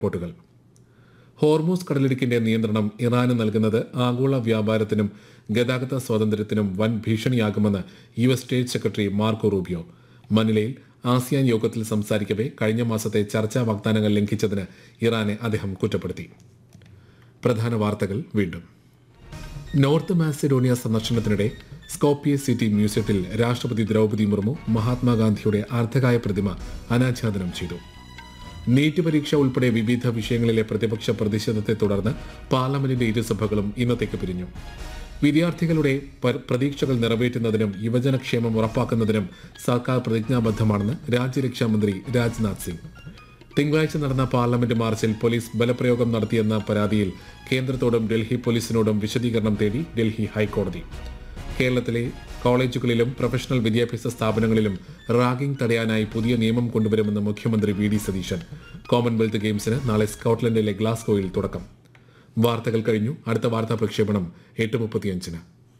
റിപ്പോർട്ടുകൾ ഹോർമൂസ് കടലിടുക്കിന്റെ നിയന്ത്രണം ഇറാന് നൽകുന്നത് ആഗോള വ്യാപാരത്തിനും ഗതാഗത സ്വാതന്ത്ര്യത്തിനും വൻ ഭീഷണിയാകുമെന്ന് U S state secretary Marco Rubio മനിലയിൽ ആസിയാൻ യോഗത്തിൽ സംസാരിക്കവെ കഴിഞ്ഞ മാസത്തെ ചർച്ചാ വാഗ്ദാനങ്ങൾ ലംഘിച്ചതിന് ഇറാനെ അദ്ദേഹം കുറ്റപ്പെടുത്തി പ്രധാന വാർത്തകൾ വീണ്ടും നോർത്ത് മാസിഡോണിയ സന്ദർശനത്തിനിടെ സ്കോപ്പിയ സിറ്റി മ്യൂസിയത്തിൽ രാഷ്ട്രപതി ദ്രൗപദി മുർമു മഹാത്മാഗാന്ധിയുടെ അർദ്ധകായ പ്രതിമ അനാച്ഛാദനം ചെയ്തു നീറ്റ് പരീക്ഷ ഉൾപ്പെടെ വിവിധ വിഷയങ്ങളിലെ പ്രതിപക്ഷ പ്രതിഷേധത്തെ തുടർന്ന് പാർലമെന്റിന്റെ ഇരുസഭകളും ഇന്നത്തേക്ക് പിരിഞ്ഞു വിദ്യാർത്ഥികളുടെ പർ- പ്രതീക്ഷകൾ നിറവേറ്റുന്നതിനും യുവജനക്ഷേമം ഉറപ്പാക്കുന്നതിനും സർക്കാർ പ്രതിജ്ഞാബദ്ധമാണെന്ന് രാജ്യരക്ഷാമന്ത്രി രാജ്നാഥ് സിംഗ് തിങ്കളാഴ്ച നടന്ന പാർലമെന്റ് മാർച്ചിൽ പോലീസ് ബലപ്രയോഗം നടത്തിയെന്ന പരാതിയിൽ കേന്ദ്രത്തോടും ഡൽഹി പോലീസിനോടും വിശദീകരണം തേടി ഡൽഹി ഹൈക്കോടതി കേരളത്തിലെ കോളേജുകളിലും പ്രൊഫഷണൽ വിദ്യാഭ്യാസ സ്ഥാപനങ്ങളിലും റാഗിംഗ് തടയാനായി പുതിയ നിയമം കൊണ്ടുവരുമെന്ന് മുഖ്യമന്ത്രി വി ഡി സതീശൻ കോമൺവെൽത്ത് ഗെയിംസിന് നാളെ സ്കോട്ട്ലൻഡിലെ ഗ്ലാസ്ഗോയിൽ തുടക്കം വാർത്തകൾ കഴിഞ്ഞു അടുത്ത വാർത്താ പ്രക്ഷേപണം എട്ട് മുപ്പത്തിയഞ്ചിന്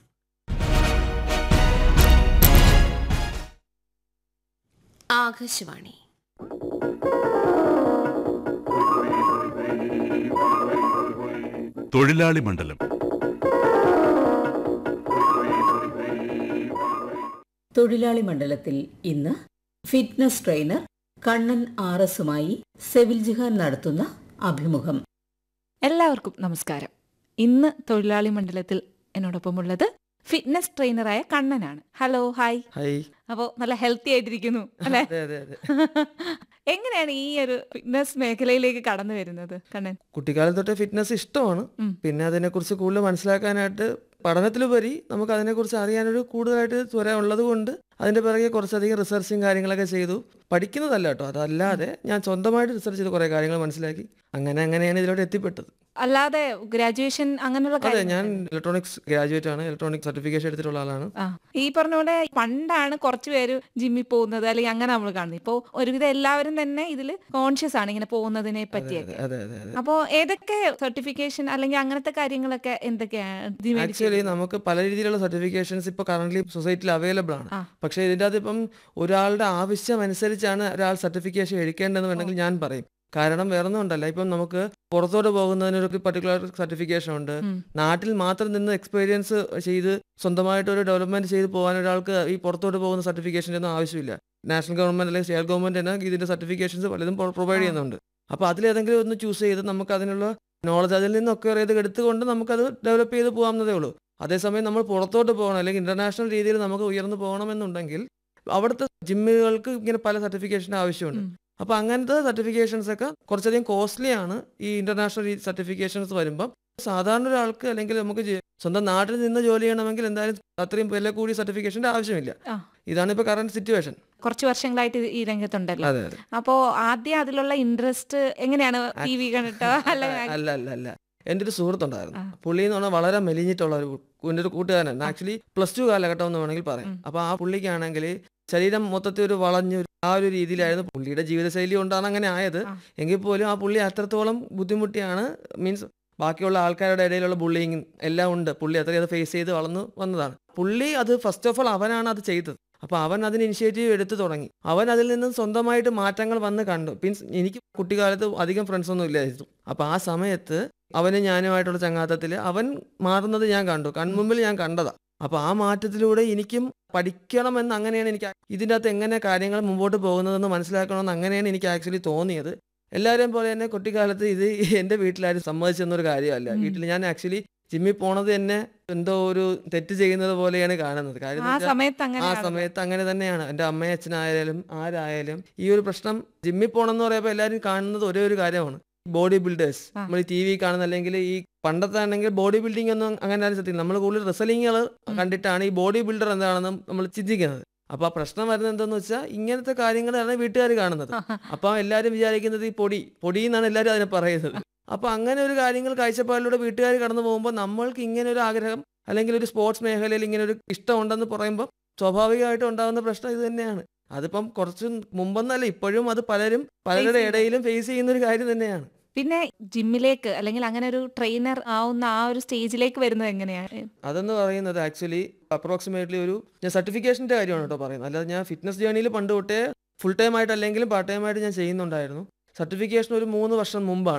ആകാശവാണി തൊഴിലാളി മണ്ഡലം തൊഴിലാളി മണ്ഡലത്തിൽ ഇന്ന് ഫിറ്റ്നസ് ട്രെയിനർ കണ്ണൻ ആർ എസുമായി സെവിൽ ജിഹാൻ നടത്തുന്ന അഭിമുഖം എല്ലാവർക്കും നമസ്കാരം ഇന്ന് തൊഴിലാളി മണ്ഡലത്തിൽ എന്നോടൊപ്പമുള്ളത് ഫിറ്റ്നസ് ട്രെയിനറായ കണ്ണനാണ് ഹലോ ഹായ് ഹായ് അപ്പോൾ നല്ല ഹെൽത്തി ആയിട്ടിരിക്കുന്നു അല്ലെ അതെ അതെ അതെ എങ്ങനെയാണ് ഈ ഒരു ഫിറ്റ്നസ് മേഖലയിലേക്ക് കടന്നു വരുന്നത് കണ്ണൻ കുട്ടിക്കാലം തൊട്ടേ ഫിറ്റ്നസ് ഇഷ്ടമാണ് ഉം. പിന്നെ അതിനെക്കുറിച്ച് കൂടുതൽ മനസ്സിലാക്കാനായിട്ട് പഠനത്തിലുപരി നമുക്ക് അതിനെക്കുറിച്ച് അറിയാനൊരു കൂടുതലായിട്ട് ത്വര ഉള്ളത് കൊണ്ട് അതിന്റെ പിറകെ കുറച്ചധികം റിസർച്ചും കാര്യങ്ങളൊക്കെ ചെയ്തു പഠിക്കുന്നതല്ല കേട്ടോ അതല്ലാതെ ഞാൻ സ്വന്തമായിട്ട് റിസർച്ച് ചെയ്ത് കുറേ കാര്യങ്ങൾ മനസ്സിലാക്കി അങ്ങനെ അങ്ങനെയാണ് ഇതിലോട്ട് എത്തിപ്പെട്ടത് അല്ലാതെ ഗ്രാജുവേഷൻ അങ്ങനെയുള്ള അതെ കാര്യങ്ങൾ ഞാൻ ഇലക്ട്രോണിക്സ് ഗ്രാജുവേറ്റ് ആണ് ഇലക്ട്രോണിക് സർട്ടിഫിക്കേഷൻ എടുത്തിട്ടുള്ള ആളാണ് ആ ഈ പറഞ്ഞ പോലെ പണ്ടാണ് കുറച്ച് പേര് ജിമ്മിൽ പോകുന്നത് അല്ലെങ്കിൽ അങ്ങനെ നമ്മൾ കാണുന്നത് ഇപ്പോൾ ഒരുവിധം എല്ലാവരും തന്നെ ഇതിൽ കോൺഷ്യസ് ആണ് ഇങ്ങനെ പോകുന്നതിനെ പറ്റിയൊക്കെ അതെ അതെ അതെ അപ്പോൾ ഏതൊക്കെ സർട്ടിഫിക്കേഷൻ അല്ലെങ്കിൽ അങ്ങനത്തെ കാര്യങ്ങളൊക്കെ എന്തൊക്കെയാണ് ഇതിന് വേണ്ടി ആക്ച്വലി നമുക്ക് പല രീതിയിലുള്ള സർട്ടിഫിക്കേഷൻസ് ഇപ്പോൾ കറന്റ് സൊസൈറ്റിയിൽ അവൈലബിൾ ആണ് ആ. പക്ഷേ ഇതിൻ്റെ അകത്ത് ഇപ്പം ഒരാളുടെ ആവശ്യം അനുസരിച്ചാണ് ഒരാൾ സർട്ടിഫിക്കേഷൻ എടുക്കേണ്ടതെന്ന് വേണമെങ്കിൽ ഞാൻ പറയും കാരണം വേറൊന്നും ഉണ്ടല്ല ഇപ്പം നമുക്ക് പുറത്തോട്ട് പോകുന്നതിന് ഒരു പർട്ടിക്കുലർ സർട്ടിഫിക്കേഷൻ ഉണ്ട് ഉം. നാട്ടിൽ മാത്രം നിന്ന് എക്സ്പീരിയൻസ് ചെയ്ത് സ്വന്തമായിട്ട് ഒരു ഡെവലപ്മെന്റ് ചെയ്ത് പോകാൻ ഒരാൾക്ക് ഈ പുറത്തോട്ട് പോകുന്ന സർട്ടിഫിക്കേഷൻ്റെ ഒന്നും ആവശ്യമില്ല നാഷണൽ ഗവൺമെന്റ് അല്ലെങ്കിൽ സ്റ്റേറ്റ് ഗവൺമെന്റ് തന്നെ ഇതിന്റെ സർട്ടിഫിക്കേഷൻസ് പലതും പ്രൊവൈഡ് ചെയ്യുന്നുണ്ട് അപ്പോൾ അതിലേതെങ്കിലും ഒന്ന് ചൂസ് ചെയ്ത് നമുക്ക് അതിനുള്ള നോളജ് അതിൽ നിന്നൊക്കെ ഒരു ഇത് എടുത്തുകൊണ്ട് നമുക്കത് ഡെവലപ്പ് ചെയ്ത് പോകാവുന്നതേ ഉള്ളൂ അതേസമയം നമ്മൾ പുറത്തോട്ട് പോകണം അല്ലെങ്കിൽ ഇന്റർനാഷണൽ രീതിയിൽ നമുക്ക് ഉയർന്നു പോകണമെന്നുണ്ടെങ്കിൽ അവിടുത്തെ ജിമ്മുകൾക്ക് ഇങ്ങനെ പല സർട്ടിഫിക്കേഷൻ ആവശ്യമുണ്ട് ഉം. അപ്പോൾ അങ്ങനത്തെ സർട്ടിഫിക്കേഷൻസ് ഒക്കെ കുറച്ചധികം കോസ്റ്റ്ലി ആണ് ഈ ഇന്റർനാഷണൽ സർട്ടിഫിക്കേഷൻസ് വരുമ്പം സാധാരണ ഒരാൾക്ക് അല്ലെങ്കിൽ നമുക്ക് ജെ- സ്വന്തം നാട്ടിൽ നിന്ന് ജോലി ചെയ്യണമെങ്കിൽ എന്തായാലും അത്രയും വില കൂടിയ സർട്ടിഫിക്കേഷന്റെ ആവശ്യമില്ല ആ. ഇതാണ് ഇപ്പോൾ കറണ്ട് സിറ്റുവേഷൻ കുറച്ച് വർഷങ്ങളായിട്ട് ഇത് ഈ രംഗത്തുണ്ടല്ലോ അതെ അതെ അപ്പോ ആദ്യം അതിലുള്ള ഇൻട്രസ്റ്റ് എങ്ങനെയാണ് ടി വി കണ്ടിട്ടോ അല്ല അല്ല അല്ല അല്ല എൻ്റെ ഒരു സുഹൃത്തുണ്ടായിരുന്നു ആ. പുള്ളി എന്ന് പറഞ്ഞാൽ വളരെ മെലിഞ്ഞിട്ടുള്ള ഒരു കു- എൻ്റെ ഒരു കൂട്ടുകാരനാണ് ആക്ച്വലി പ്ലസ് ടു കാലഘട്ടം എന്ന് വേണമെങ്കിൽ പറയാം ഉം. അപ്പൊ ആ പുള്ളിക്കാണെങ്കിൽ ശരീരം മൊത്തത്തിൽ ഒരു വളഞ്ഞ് ഒരു- ആ ഒരു രീതിയിലായിരുന്നു പുള്ളിയുടെ ജീവിതശൈലി കൊണ്ടാണ് അങ്ങനെ ആയത് ആ. എങ്കിൽ പോലും ആ പുള്ളി അത്രത്തോളം ബുദ്ധിമുട്ടിയാണ് മീൻസ് ബാക്കിയുള്ള ആൾക്കാരുടെ ഇടയിലുള്ള ബുള്ളിങ് എല്ലാം ഉണ്ട് പുള്ളി അത്രയും അത് ഫേസ് ചെയ്ത് വളർന്നു വന്നതാണ് പുള്ളി അത് ഫസ്റ്റ് ഓഫ് ഓൾ അവനാണ് അത് ചെയ്തത് അപ്പൊ അവൻ അതിന് ഇനിഷ്യേറ്റീവ് എടുത്തു തുടങ്ങി അവൻ അതിൽ നിന്നും സ്വന്തമായിട്ട് മാറ്റങ്ങൾ വന്ന് കണ്ടു മീൻസ് എനിക്ക് കുട്ടിക്കാലത്ത് അധികം ഫ്രണ്ട്സ് ഒന്നും ഇല്ലായിരുന്നു അപ്പൊ ആ സമയത്ത് അവന് ഞാനുമായിട്ടുള്ള ചങ്ങാത്തത്തിൽ അവൻ മാറുന്നത് ഞാൻ കണ്ടു കൺമുമ്പിൽ ഞാൻ കണ്ടതാ അപ്പൊ ആ മാറ്റത്തിലൂടെ എനിക്കും പഠിക്കണമെന്ന് അങ്ങനെയാണ് എനിക്ക് ഇതിൻ്റെ അകത്ത് എങ്ങനെ കാര്യങ്ങൾ മുമ്പോട്ട് പോകുന്നതെന്ന് മനസ്സിലാക്കണമെന്ന് അങ്ങനെയാണ് എനിക്ക് ആക്ച്വലി തോന്നിയത് എല്ലാവരെയും പോലെ തന്നെ കുട്ടിക്കാലത്ത് ഇത് എൻ്റെ വീട്ടിലാരും സമ്മതിച്ചെന്നൊരു കാര്യമല്ല ഉം. വീട്ടിൽ ഞാൻ ആക്ച്വലി ജിമ്മിൽ പോണത് തന്നെ എന്തോ ഒരു തെറ്റ് ചെയ്യുന്നത് പോലെയാണ് കാണുന്നത് കാര്യം ആ എന്ന് വെച്ചാ- സമയത്ത് ആ അങ്ങനെ സമയത്ത് അങ്ങനെ തന്നെയാണ് എൻ്റെ അമ്മയച്ഛനായാലും ആരായാലും ഈ ഒരു പ്രശ്നം ജിമ്മിൽ പോകണം എന്ന് പറയുമ്പോൾ എല്ലാവരും കാണുന്നത് ഒരേ ഒരു കാര്യമാണ് ബോഡി ബിൽഡേഴ്സ് ആ. നമ്മൾ ടി വി കാണുന്ന അല്ലെങ്കിൽ ഈ പണ്ടത്തെ ആണെങ്കിൽ ബോഡി ബിൽഡിംഗ് ഒന്നും അങ്ങനെ ആരും ശ്രദ്ധിക്കില്ല നമ്മൾ കൂടുതൽ റെസലിങ്ങുകൾ ഉം. കണ്ടിട്ടാണ് ഈ ബോഡി ബിൽഡർ എന്താണെന്ന് നമ്മൾ ചിന്തിക്കുന്നത് അപ്പൊ ആ പ്രശ്നം വരുന്നത് എന്താന്ന് വെച്ചാൽ ഇങ്ങനത്തെ കാര്യങ്ങളാണ് വീട്ടുകാർ കാണുന്നത് അപ്പൊ എല്ലാവരും വിചാരിക്കുന്നത് ഈ പൊടി പൊടി എന്നാണ് എല്ലാവരും അതിനെ പറയുന്നത് അപ്പൊ അങ്ങനെ ഒരു കാര്യങ്ങൾ കാഴ്ചപ്പാടിലൂടെ വീട്ടുകാർ കടന്നു പോകുമ്പോൾ നമ്മൾക്ക് ഇങ്ങനെ ഒരു ആഗ്രഹം അല്ലെങ്കിൽ ഒരു സ്പോർട്സ് മേഖലയിൽ ഇങ്ങനെ ഒരു ഇഷ്ടം ഉണ്ടെന്ന് പറയുമ്പോൾ സ്വാഭാവികമായിട്ടും ഉണ്ടാകുന്ന പ്രശ്നം ഇത് തന്നെയാണ് അതിപ്പം കുറച്ച് മുമ്പെന്നല്ല ഇപ്പോഴും അത് പലരും പലരുടെ ചെയ്യുന്നു. ഇടയിലും ഫേസ് ചെയ്യുന്ന ഒരു കാര്യം തന്നെയാണ് പിന്നെ ജിമ്മിലേക്ക് അല്ലെങ്കിൽ അങ്ങനെ ഒരു ട്രെയിനർ ആവുന്ന ആ ഒരു സ്റ്റേജിലേക്ക് വരുന്നത് എങ്ങനെയാണ് അതെന്ന് പറയുന്നത് ആക്ച്വലി അപ്രോക്സിമേറ്റ്ലി ഒരു ഞാൻ സർട്ടിഫിക്കേഷൻ്റെ കാര്യമാണ് കേട്ടോ പറയുന്നത് അല്ലാതെ ഞാൻ ഫിറ്റ്നസ് ജേണിയിൽ പണ്ട് തൊട്ടേ ഫുൾ ടൈം ആയിട്ട് അല്ലെങ്കിലും പാർട്ട് ടൈം ആയിട്ട് ഞാൻ ചെയ്യുന്നുണ്ടായിരുന്നു സർട്ടിഫിക്കേഷൻ ഒരു മൂന്ന് വർഷം മുമ്പാണ്